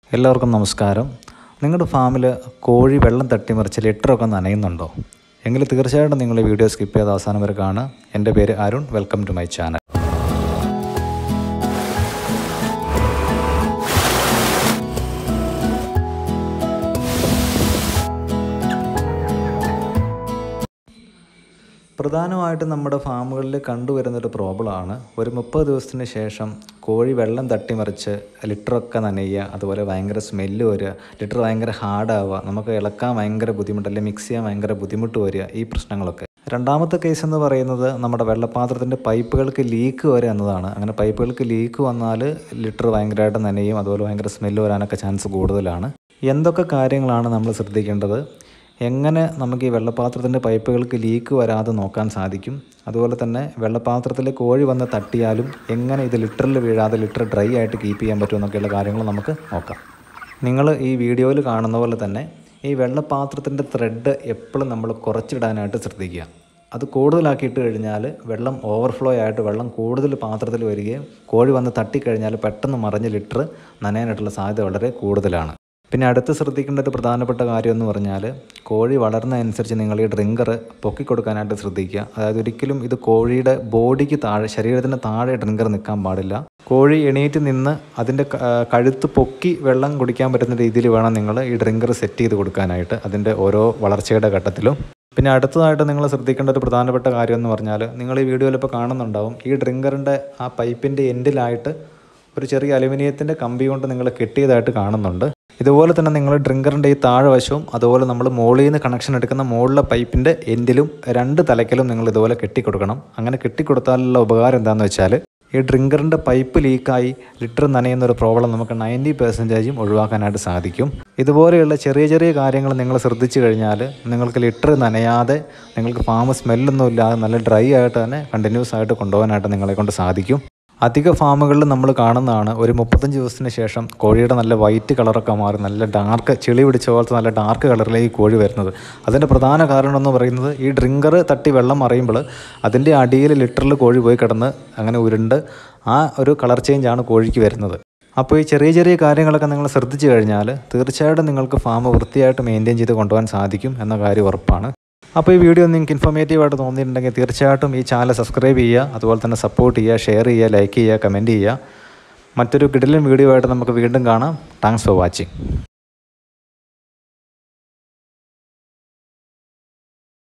എല്ലാവർക്കും നമസ്കാരം നിങ്ങളുടെ ഫാമിൽ കോഴി വെള്ളം തട്ടിമറിച്ച് ലിറ്ററൊക്കെ നനയുന്നുണ്ടോ എങ്കിൽ തീർച്ചയായിട്ടും നിങ്ങൾ ഈ വീഡിയോ സ്കിപ്പ് ചെയ്ത് അവസാനം വരെ കാണുക എൻ്റെ പേര് Arun welcome to my channel പ്രധാനമായിട്ടും നമ്മുടെ ഫാമുകളിൽ കണ്ടുവരുന്നൊരു പ്രോബ്ലമാണ് ഒരു മുപ്പത് ദിവസത്തിന് ശേഷം കോഴി വെള്ളം തട്ടിമറിച്ച് ലിറ്ററൊക്കെ നനയുക അതുപോലെ ഭയങ്കര സ്മെല്ല് വരിക ലിറ്റർ ഭയങ്കര ഹാർഡാവുക നമുക്ക് ഇളക്കാൻ ഭയങ്കര ബുദ്ധിമുട്ട് അല്ലെങ്കിൽ മിക്സ് ചെയ്യാൻ ഭയങ്കര ബുദ്ധിമുട്ട് വരിക ഈ പ്രശ്നങ്ങളൊക്കെ രണ്ടാമത്തെ കേസ് എന്ന് പറയുന്നത് നമ്മുടെ വെള്ളപ്പാത്രത്തിൻ്റെ പൈപ്പുകൾക്ക് ലീക്ക് വരെ എന്നതാണ് അങ്ങനെ പൈപ്പുകൾക്ക് ലീക്ക് വന്നാൽ ലിറ്റർ ഭയങ്കരമായിട്ട് നനയും അതുപോലെ ഭയങ്കര സ്മെല്ല് വരാനൊക്കെ ചാൻസ് കൂടുതലാണ് എന്തൊക്കെ കാര്യങ്ങളാണ് നമ്മൾ ശ്രദ്ധിക്കേണ്ടത് എങ്ങനെ നമുക്ക് ഈ വെള്ളപ്പാത്രത്തിൻ്റെ പൈപ്പുകൾക്ക് ലീക്ക് വരാതെ നോക്കാൻ സാധിക്കും അതുപോലെ തന്നെ വെള്ളപ്പാത്രത്തിൽ കോഴി വന്ന് തട്ടിയാലും എങ്ങനെ ഇത് ലിറ്ററിൽ വീഴാതെ ലിറ്റർ ഡ്രൈ ആയിട്ട് കീപ്പ് ചെയ്യാൻ പറ്റുമെന്നൊക്കെയുള്ള കാര്യങ്ങൾ നമുക്ക് നോക്കാം നിങ്ങൾ ഈ വീഡിയോയിൽ കാണുന്ന പോലെ തന്നെ ഈ വെള്ളപ്പാത്രത്തിൻ്റെ ത്രെഡ് എപ്പോഴും നമ്മൾ കുറച്ചിടാനായിട്ട് ശ്രദ്ധിക്കുക അത് കൂടുതലാക്കിയിട്ട് കഴിഞ്ഞാൽ വെള്ളം ഓവർഫ്ലോ ആയിട്ട് വെള്ളം കൂടുതൽ പാത്രത്തിൽ വരികയും കോഴി വന്ന് തട്ടിക്കഴിഞ്ഞാൽ പെട്ടെന്ന് മറിഞ്ഞ് ലിറ്റർ നനയാനായിട്ടുള്ള സാധ്യത വളരെ കൂടുതലാണ് പിന്നെ അടുത്ത് ശ്രദ്ധിക്കേണ്ട ഒരു പ്രധാനപ്പെട്ട കാര്യം എന്ന് പറഞ്ഞാൽ കോഴി വളർന്നതനുസരിച്ച് നിങ്ങൾ ഈ ഡ്രിങ്കർ പൊക്കി കൊടുക്കാനായിട്ട് ശ്രദ്ധിക്കുക അതായത് ഒരിക്കലും ഇത് കോഴിയുടെ ബോഡിക്ക് താഴെ ശരീരത്തിന് താഴെ ഡ്രിങ്കർ നിൽക്കാൻ പാടില്ല കോഴി എണീറ്റ് നിന്ന് അതിൻ്റെ ക- ആ, കഴുത്ത് പൊക്കി വെള്ളം കുടിക്കാൻ പറ്റുന്ന രീതിയിൽ വേണം നിങ്ങൾ ഈ ഡ്രിങ്കർ സെറ്റ് ചെയ്ത് കൊടുക്കാനായിട്ട് അതിൻ്റെ ഓരോ വളർച്ചയുടെ ഘട്ടത്തിലും പിന്നെ അടുത്തതായിട്ട് നിങ്ങൾ ശ്രദ്ധിക്കേണ്ട ഒരു പ്രധാനപ്പെട്ട കാര്യം എന്ന് പറഞ്ഞാൽ നിങ്ങൾ ഈ വീഡിയോയിൽ ഇപ്പോൾ കാണുന്നുണ്ടാവും ഈ ഡ്രിങ്കറിൻ്റെ ആ പൈപ്പിൻ്റെ എൻഡിലായിട്ട് ഒരു ചെറിയ അലുമിനിയത്തിൻ്റെ കമ്പി കൊണ്ട് നിങ്ങൾ കെട്ടിയതായിട്ട് കാണുന്നുണ്ട് ഇതുപോലെ തന്നെ നിങ്ങൾ ഡ്രിങ്കറിൻ്റെ ഈ താഴ്വശവും അതുപോലെ നമ്മൾ മുകളിൽ നിന്ന് കണക്ഷൻ എടുക്കുന്ന മുകളിലെ പൈപ്പിൻ്റെ എൻഡിലും രണ്ട് തലയ്ക്കലും നിങ്ങൾ ഇതുപോലെ കെട്ടിക്കൊടുക്കണം അങ്ങനെ കെട്ടിക്കൊടുത്താലുള്ള ഉപകാരം എന്താണെന്ന് വെച്ചാൽ ഈ ഡ്രിങ്കറിൻ്റെ പൈപ്പ് ലീക്കായി ലിറ്റർ നനയുന്ന ഒരു പ്രോബ്ലം നമുക്ക് നയൻറ്റി പെർസെൻറ്റേജും ഒഴിവാക്കാനായിട്ട് സാധിക്കും ഇതുപോലെയുള്ള ചെറിയ ചെറിയ കാര്യങ്ങൾ നിങ്ങൾ ശ്രദ്ധിച്ചു കഴിഞ്ഞാൽ നിങ്ങൾക്ക് ലിറ്റർ നനയാതെ നിങ്ങൾക്ക് ഫാം സ്മെല്ലൊന്നും ഇല്ലാതെ നല്ല ഡ്രൈ ആയിട്ട് തന്നെ കണ്ടിന്യൂസ് ആയിട്ട് കൊണ്ടുപോകാനായിട്ട് നിങ്ങളെ കൊണ്ട് സാധിക്കും അധിക ഫാമുകളിൽ നമ്മൾ കാണുന്നതാണ് ഒരു മുപ്പത്തഞ്ച് ദിവസത്തിന് ശേഷം കോഴിയുടെ നല്ല വൈറ്റ് കളറൊക്കെ മാറി നല്ല ഡാർക്ക് ചെളി പിടിച്ച പോലത്തെ നല്ല ഡാർക്ക് കളറിലേക്ക് കോഴി വരുന്നത് അതിൻ്റെ പ്രധാന കാരണം എന്ന് പറയുന്നത് ഈ ഡ്രിങ്കർ തട്ടി വെള്ളം മറിയുമ്പോൾ അതിൻ്റെ അടിയിൽ ലിറ്ററിൽ കോഴി പോയി കിടന്ന് അങ്ങനെ ഉരുണ്ട് ആ ഒരു കളർ ചേഞ്ചാണ് കോഴിക്ക് വരുന്നത് അപ്പോൾ ഈ ചെറിയ ചെറിയ കാര്യങ്ങളൊക്കെ നിങ്ങൾ ശ്രദ്ധിച്ചു കഴിഞ്ഞാൽ തീർച്ചയായിട്ടും നിങ്ങൾക്ക് ഫാം വൃത്തിയായിട്ട് മെയിൻറ്റെയിൻ ചെയ്ത് കൊണ്ടുപോകാൻ സാധിക്കും എന്ന കാര്യം ഉറപ്പാണ് അപ്പോൾ ഈ വീഡിയോ നിങ്ങൾക്ക് ഇൻഫോർമേറ്റീവ് ആയിട്ട് തോന്നിയിട്ടുണ്ടെങ്കിൽ തീർച്ചയായിട്ടും ഈ ചാനൽ സബ്സ്ക്രൈബ് ചെയ്യുക അതുപോലെ തന്നെ സപ്പോർട്ട് ചെയ്യുക ഷെയർ ചെയ്യുക ലൈക്ക് ചെയ്യുക കമൻറ്റ് ചെയ്യുക മറ്റൊരു കിടിലൻ വീഡിയോ ആയിട്ട് നമുക്ക് വീണ്ടും കാണാം താങ്ക്സ് ഫോർ വാച്ചിങ്